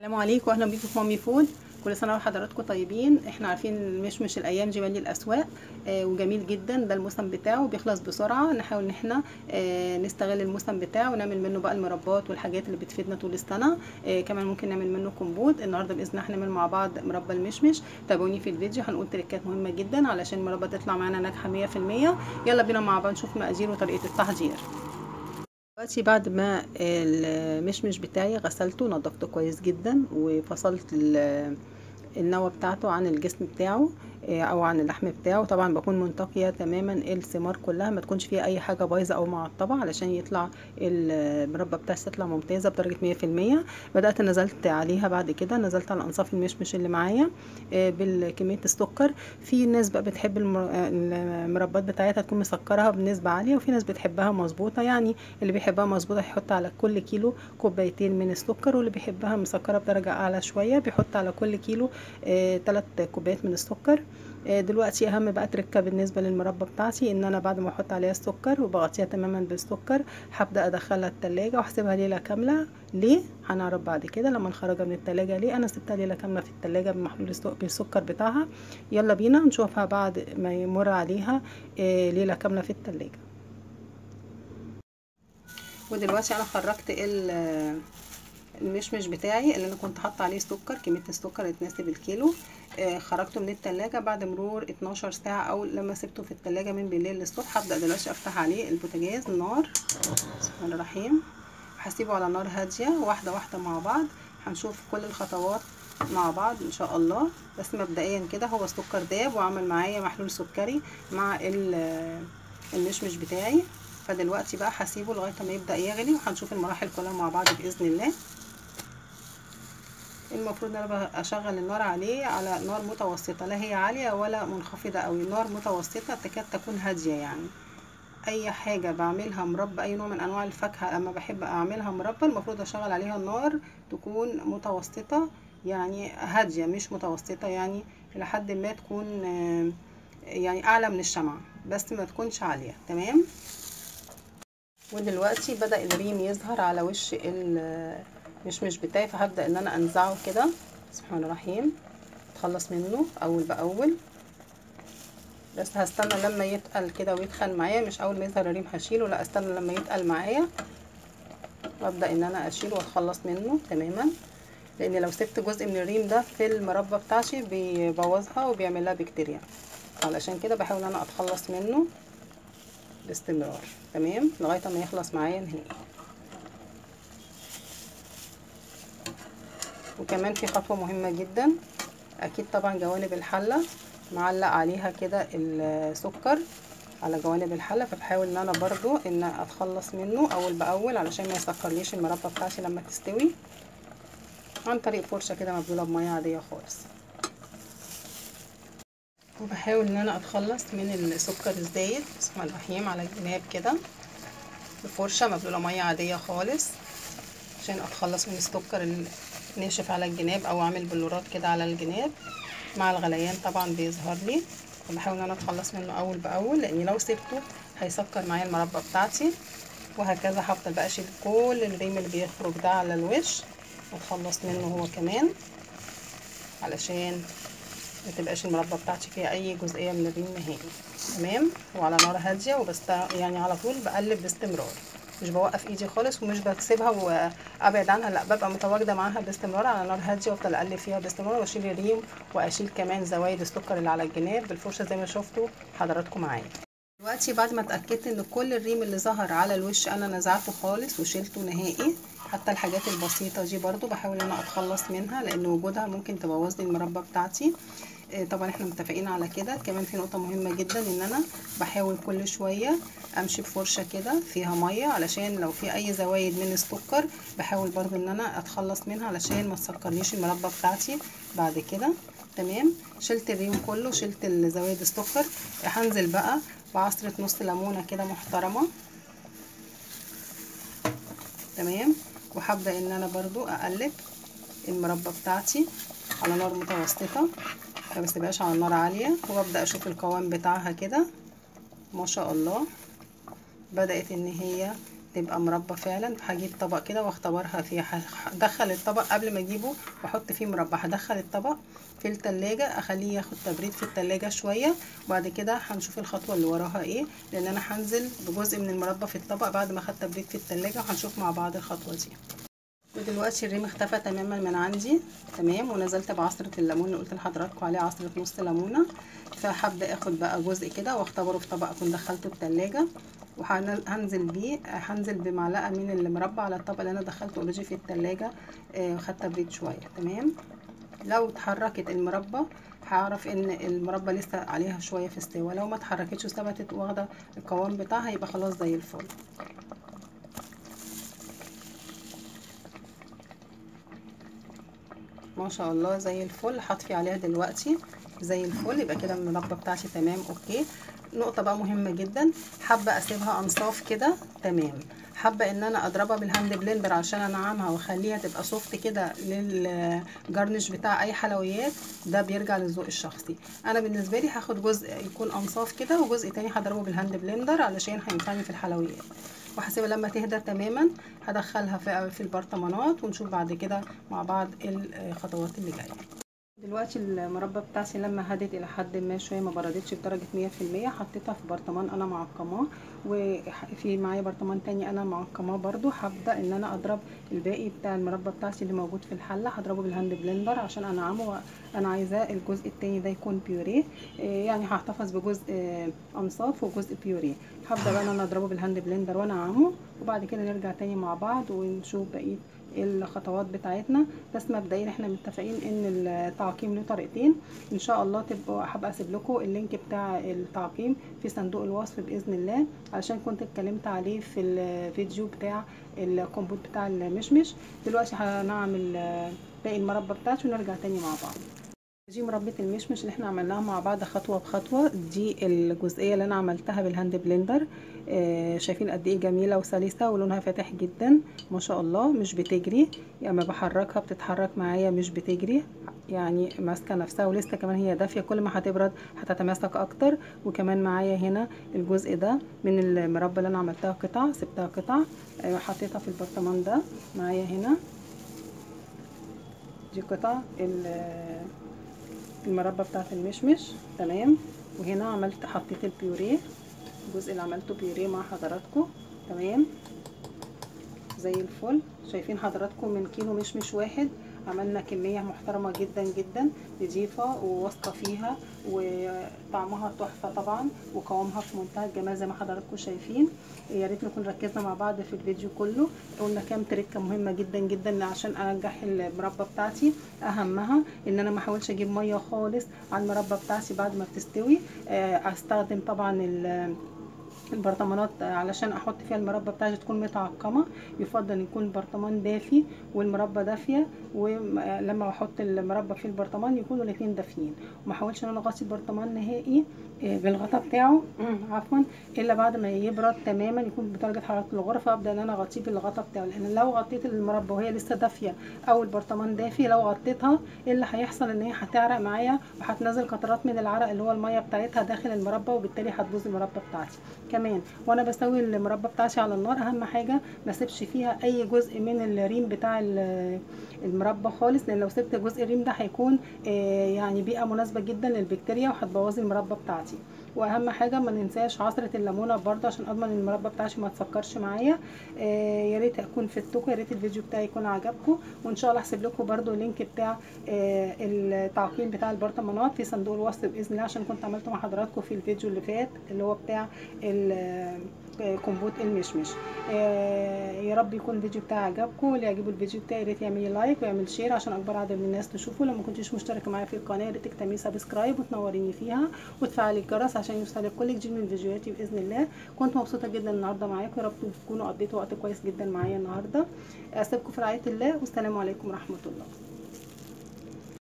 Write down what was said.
السلام عليكم واهلا بيكم في مامي فود كل سنه وحضراتكم طيبين احنا عارفين المشمش الايام دي مالي الاسواق آه وجميل جدا ده الموسم بتاعه بيخلص بسرعه نحاول ان احنا آه نستغل الموسم بتاعه ونعمل منه بقى المربات والحاجات اللي بتفيدنا طول السنه آه كمان ممكن نعمل منه كومبوت النهارده باذن الله هنعمل مع بعض مربى المشمش تابعوني في الفيديو هنقول تريكات مهمه جدا علشان المربى تطلع معانا ناجحه 100% يلا بينا مع بعض نشوف مقادير وطريقه التحضير دلوقتي بعد ما المشمش بتاعي غسلته ونضفته كويس جدا وفصلت النوى بتاعته عن الجسم بتاعه او عن اللحم بتاعه طبعا بكون منتقيه تماما الثمار كلها ما تكونش فيها اي حاجه بايظه او معطبه علشان يطلع المربى بتاعتي تطلع ممتازه بدرجه 100% بدات نزلت عليها بعد كده نزلت على انصاف المشمش اللي معايا بالكميه السكر في ناس بقى بتحب المربات بتاعتها تكون مسكرها بنسبه عاليه وفي ناس بتحبها مظبوطه يعني اللي بيحبها مظبوطه يحط على كل كيلو كوبايتين من السكر واللي بيحبها مسكره بدرجه اعلى شويه بيحط على كل كيلو 3 كوبايات من السكر دلوقتي اهم بقى تركه بالنسبه للمربى بتاعتي ان انا بعد ما احط عليها السكر وبغطيها تماما بالسكر هبدا ادخلها التلاجة واحسبها ليله كامله ليه هنعرف بعد كده لما نخرجها من التلاجة ليه انا سبتها ليله كامله في التلاجة بمحلول بالسكر بتاعها يلا بينا نشوفها بعد ما يمر عليها ليله كامله في التلاجة ودلوقتي انا خرجت المشمش بتاعي اللي انا كنت حاطه عليه سكر كميه السكر اللي تناسب الكيلو آه خرجته من التلاجة بعد مرور 12 ساعة او لما سبته في التلاجة من بالليل للصبح هبدأ دلوقتي افتح عليه البوتاجاز النار بسم الله الرحيم هسيبه على نار هادية واحدة واحدة مع بعض هنشوف كل الخطوات مع بعض ان شاء الله بس مبدئيا كده هو السكر داب وعمل معايا محلول سكري مع المشمش بتاعي فدلوقتي بقى هسيبه لغايه ما يبدا يغلي وهنشوف المراحل كلها مع بعض باذن الله المفروض ان انا اشغل النار عليه على نار متوسطه لا هي عاليه ولا منخفضه قوي نار متوسطه تكاد تكون هاديه يعني اي حاجه بعملها مربى اي نوع من انواع الفاكهه اما بحب اعملها مربى المفروض اشغل عليها النار تكون متوسطه يعني هاديه مش متوسطه يعني لحد ما تكون يعني اعلى من الشمعة بس ما تكونش عاليه تمام ودلوقتي بدا الريم يظهر على وش المشمش بتاعي فهبدا ان انا انزعه كده بسم الله الرحيم اتخلص منه اول باول بس هستنى لما يتقل كده ويتخن معايا مش اول ما يظهر الريم هشيله لا استنى لما يتقل معايا وابدا ان انا اشيله واتخلص منه تماما لان لو سبت جزء من الريم ده في المربى بتاعتي بيبوظها وبيعمل لها بكتيريا علشان كده بحاول ان انا اتخلص منه باستمرار تمام لغايه ما يخلص معايا نهائي وكمان في خطوه مهمه جدا اكيد طبعا جوانب الحله معلق عليها كده السكر على جوانب الحله فبحاول ان انا برضو ان اتخلص منه اول باول علشان ما يسكرليش المربى بتاعتي لما تستوي عن طريق فرشه كده مبلوله بميه عاديه خالص وبحاول ان انا اتخلص من السكر الزايد بسم الله الرحيم على الجناب كده بفرشه مبلوله ميه عاديه خالص عشان اتخلص من السكر الناشف على الجناب او اعمل بلورات كده على الجناب مع الغليان طبعا بيظهر لي فبحاول ان انا اتخلص منه اول باول لاني لو سبته هيسكر معايا المربى بتاعتي وهكذا هفضل بقى اشيل كل الريم اللي بيخرج ده على الوش واتخلص منه هو كمان علشان ما تبقاش المربى بتاعتي فيها اي جزئيه من الريم نهائي تمام وعلى نار هاديه وبست يعني على طول بقلب باستمرار مش بوقف ايدي خالص ومش بسيبها وابعد عنها لا ببقى متواجده معاها باستمرار على نار هاديه وافضل اقلب فيها باستمرار واشيل الريم واشيل كمان زوايد السكر اللي على الجناب بالفرشه زي ما شفتوا حضراتكم معايا دلوقتي بعد ما اتاكدت ان كل الريم اللي ظهر على الوش انا نزعته خالص وشيلته نهائي حتى الحاجات البسيطه دي برضو بحاول ان انا اتخلص منها لان وجودها ممكن تبوظ لي المربى بتاعتي طبعا احنا متفقين على كده كمان في نقطه مهمه جدا ان انا بحاول كل شويه امشي بفرشه كده فيها ميه علشان لو في اي زوايد من السكر بحاول برضو ان انا اتخلص منها علشان ما تسكرنيش المربى بتاعتي بعد كده تمام شلت الريم كله شلت زوايد السكر هنزل بقى بعصره نص ليمونه كده محترمه تمام وهبدا ان انا برضو اقلب المربى بتاعتي على نار متوسطه ما بسيبهاش على نار عاليه وابدا اشوف القوام بتاعها كده ما شاء الله بدات ان هي تبقى مربى فعلا هجيب طبق كده واختبرها فيه هدخل الطبق قبل ما اجيبه واحط فيه مربى هدخل الطبق في التلاجة اخليه ياخد تبريد في التلاجة شوية وبعد كده هنشوف الخطوة اللي وراها ايه لان انا هنزل بجزء من المربى في الطبق بعد ما خدت تبريد في التلاجة وهنشوف مع بعض الخطوة دي ودلوقتي الريم اختفى تماما من عندي تمام ونزلت بعصرة الليمون اللي قلت لحضراتكم عليه عصرة نص ليمونة فهبدا اخد بقى جزء كده واختبره في طبق اكون دخلته التلاجة وهنزل بيه هنزل بمعلقه من المربى على الطبق اللي انا دخلته اوريدي في التلاجة وخدت تبريد شويه تمام لو اتحركت المربى هعرف ان المربى لسه عليها شويه في استوى لو ما اتحركتش وثبتت واخده القوام بتاعها يبقى خلاص زي الفل ما شاء الله زي الفل هطفي عليها دلوقتي زي الفل يبقى كده المربى بتاعتي تمام اوكي نقطه بقى مهمه جدا حابه اسيبها انصاف كده تمام حابه ان انا اضربها بالهاند بلندر عشان انعمها واخليها تبقى سوفت كده للجرنش بتاع اي حلويات ده بيرجع للذوق الشخصي انا بالنسبه لي هاخد جزء يكون انصاف كده وجزء تاني هضربه بالهاند بلندر علشان هينفعني في الحلويات وهسيبها لما تهدى تماما هدخلها في في البرطمانات ونشوف بعد كده مع بعض الخطوات اللي جايه دلوقتي المربى بتاعتي لما هدت الى حد ما شويه ما بردتش بدرجه 100% حطيتها في برطمان انا معقماه وفي معايا برطمان تاني انا معقماه برضو هبدا ان انا اضرب الباقي بتاع المربى بتاعتي اللي موجود في الحله هضربه بالهاند بلندر عشان انعمه انا عايزاه الجزء التاني ده يكون بيوريه يعني هحتفظ بجزء انصاف وجزء بيوريه هبدا بقى ان انا اضربه بالهاند بلندر وانعمه وبعد كده نرجع تاني مع بعض ونشوف بقيه الخطوات بتاعتنا بس مبدئيا احنا متفقين ان التعقيم له طريقتين ان شاء الله تبقوا هبقى اسيب لكم اللينك بتاع التعقيم في صندوق الوصف باذن الله علشان كنت اتكلمت عليه في الفيديو بتاع الكومبوت بتاع المشمش دلوقتي هنعمل باقي المربى بتاعتي ونرجع تاني مع بعض دي مربى المشمش اللي احنا عملناها مع بعض خطوه بخطوه دي الجزئيه اللي انا عملتها بالهاند بلندر آه شايفين قد ايه جميله وسلسه ولونها فاتح جدا ما شاء الله مش بتجري يعني ما بحركها بتتحرك معايا مش بتجري يعني ماسكه نفسها ولسه كمان هي دافيه كل ما هتبرد هتتماسك اكتر وكمان معايا هنا الجزء ده من المربى اللي انا عملتها قطع سبتها قطع آه حطيتها في البرطمان ده معايا هنا دي قطع المربى بتاعت المشمش تمام وهنا عملت حطيت البيوريه الجزء اللي عملته بيوريه مع حضراتكم تمام زي الفل شايفين حضراتكم من كيلو مشمش واحد عملنا كمية محترمة جدا جدا نضيفة وواثقة فيها وطعمها تحفة طبعا وقوامها في منتهى الجمال زي ما حضراتكم شايفين يا ريت نكون ركزنا مع بعض في الفيديو كله قلنا كام تريكة مهمة جدا جدا عشان انجح المربى بتاعتي اهمها ان انا ما احاولش اجيب مية خالص على المربى بتاعتي بعد ما بتستوي استخدم طبعا البرطمانات علشان احط فيها المربى بتاعتي تكون متعقمه يفضل يكون البرطمان دافي والمربى دافيه ولما احط المربى في البرطمان يكونوا الاثنين دافيين وما احاولش ان انا اغطي البرطمان نهائي بالغطا بتاعه عفوا الا بعد ما يبرد تماما يكون بدرجه حراره الغرفه ابدا ان انا اغطيه بالغطا بتاعه لان لو غطيت المربى وهي لسه دافيه او البرطمان دافي لو غطيتها ايه اللي هيحصل ان هي هتعرق معايا وهتنزل قطرات من العرق اللي هو الميه بتاعتها داخل المربى وبالتالي هتبوظ المربى بتاعتي كمان وانا بسوي المربى بتاعتي على النار اهم حاجه ما اسيبش فيها اي جزء من الريم بتاع المربى خالص لان لو سبت جزء الريم ده هيكون يعني بيئه مناسبه جدا للبكتيريا وهتبوظ المربى بتاعتي واهم حاجه ما ننساش عصره الليمونه برده عشان اضمن ان المربى بتاعتي ما تسكرش معايا آه يا ريت اكون فدتكم يا ريت الفيديو بتاعي يكون عجبكم وان شاء الله هسيب لكم برده اللينك بتاع آه التعقيم بتاع البرطمانات في صندوق الوصف باذن الله عشان كنت عملته مع حضراتكم في الفيديو اللي فات اللي هو بتاع كومبوت المشمش آه يا رب يكون الفيديو بتاعي عجبكم واللي يعجبه الفيديو بتاعي يا ريت يعمل لي لايك ويعمل شير عشان اكبر عدد من الناس تشوفه لو ما كنتيش مشتركه معايا في القناه يا ريت تعملي سبسكرايب وتنوريني فيها وتفعلي الجرس عشان يوصلك كل جديد من فيديوهاتي باذن الله كنت مبسوطه جدا النهارده معاكم يا رب تكونوا قضيتوا وقت كويس جدا معايا النهارده اسيبكم في رعايه الله والسلام عليكم ورحمه الله